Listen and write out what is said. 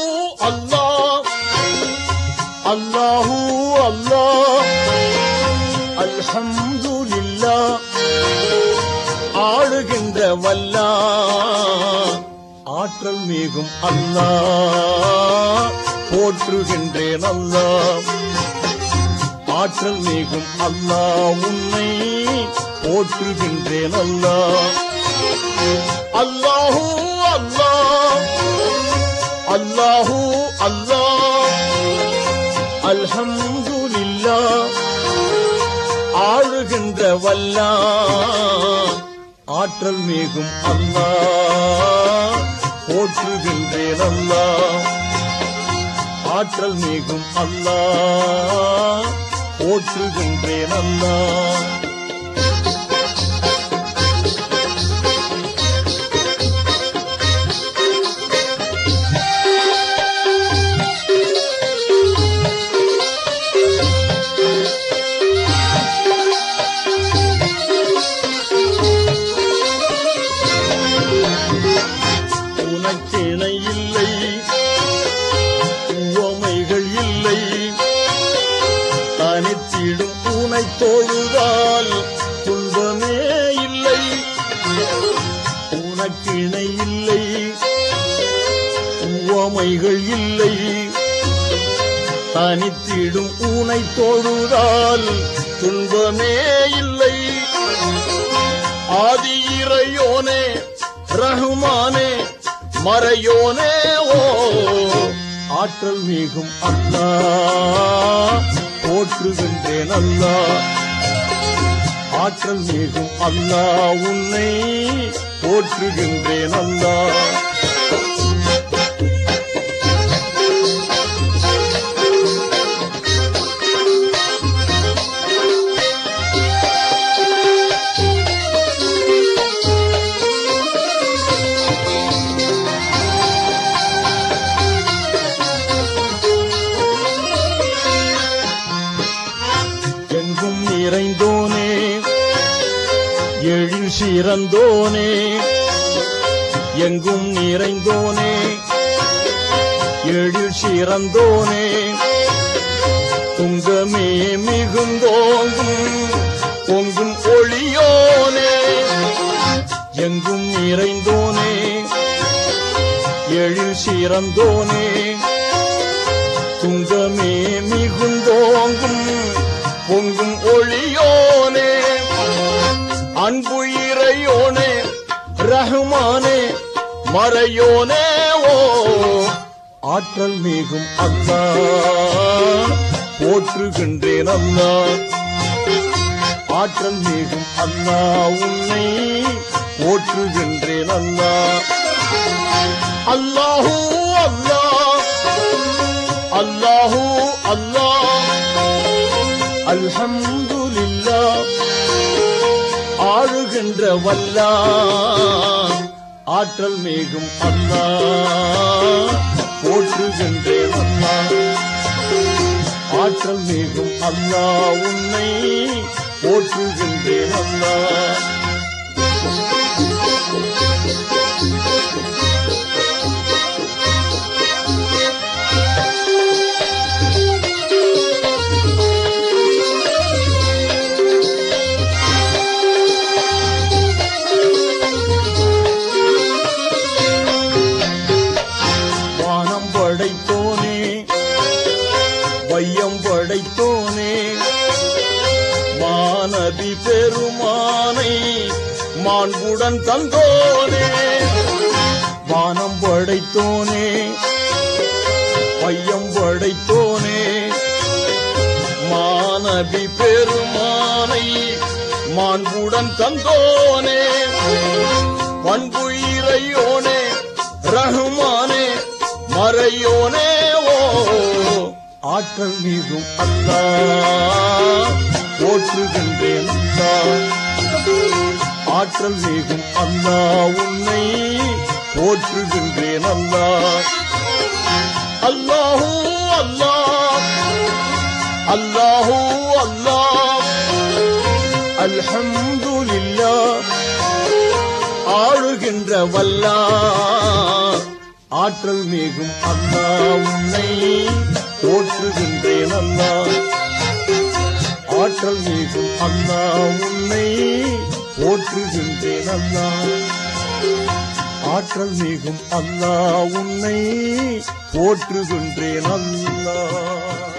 அல்லாஹ் அல்லாஹு அல்லாஹ் அல்ஹம்துலில்லாஹ் ஆளுகின்ற வல்லா ஆற்றல் மிகும் அல்லாஹ் போற்றுகின்றேன் அல்லாஹ் ஆற்றல் மிகும் அல்லாஹ் உன்னை போற்றுகின்றேன் அல்லாஹ் அல்லாஹூ அல்லாஹ் அல்லாஹூ அல்லாஹ் அல்ஹம்துலில்லாஹ் ஆளுகின்ற வல்லா ஆற்றல் மிகும் அல்லாஹ் போற்றுகின்றேன் அல்லாஹ் ஆற்றல் மிகும் அல்லாஹ் போற்றுகின்றேன் அல்லாஹ் உனக்கிணை இல்லை உவமைகள் இல்லை தனித்திடும் உனை தொழுதால் துன்பமே இல்லை உனக்கிணை இல்லை உவமைகள் இல்லை தனித்திடும் உனை தொழுதால் துன்பமே இல்லை ஆதி இறையோனே ரஹ்மானே மறையோனே ஓ ஆற்றல் மிகும் அல்லா போற்றுகின்றேன் அல்லா ஆற்றல் மிகும் அல்லா உன்னை போற்றுகின்றேன் அல்லா எங்கும் நிறைந்தோனே எழில் சிறந்தோனே எங்கும் நிறைந்தோனே எழில் சிறந்தோனே துங்கமே மிகுந்தோங்கும் பொங்கும் ஒளியோனே எங்கும் நிறைந்தோனே எழில் சிறந்தோனே துங்கமே மிகுந்தோங்கும் பொங்கும் ஒளியோனே அன்பு இறையோனே ரஹ்மானே மறையோனே ஓ ஆற்றல் மிகும் அல்லா போற்றுகின்றேன் அல்லா ஆற்றல் மிகும் அல்லா உன்னை போற்றுகின்றேன் அல்லா அல்லாஹூ அல்லாஹ் அல்லாஹூ அல்லாஹ் அல்ஹம்துலில்லாஹ் ஆளுகின்ற வல்லா ஆற்றல் மிகும் அல்லா போற்றுகின்றேன் அல்லா ஆற்றல் மிகும் அல்லா உன்னை போற்றுகின்றேன் அல்லா வானம் படைத்தோனே வையம் படைத்தோனே மாநதி பெருமானை மாண்புடன் தந்தோனே வானம் படைத்தோனே வையம் படைத்தோனே மாநபி பெருமானை மாண்புடன் தந்தோனே பண்பு இறையோனே ரஹ்மானே மறையோனே ஓ ஆற்றல் மீதும் அல்லா போற்றுகின்றேன் அல்லா ஆற்றல் மீதும் அல்லா உன்னை போற்றுகின்றேன் அல்லா அல்லாஹூ அல்லாஹ் அல்லாஹூ அல்லாஹ் அல்ஹம்துலில்லாஹ் ஆளுகின்ற வல்லா ஆற்றல் மிகும் அல்லா உன்னை போற்றுகின்றேன் அல்லா ஆற்றல் மிகும் அல்லா உன்னை போற்றுகின்றேன் அல்லா ஆற்றல் மிகும் அல்லா உன்னை போற்றுகின்றேன் அல்லா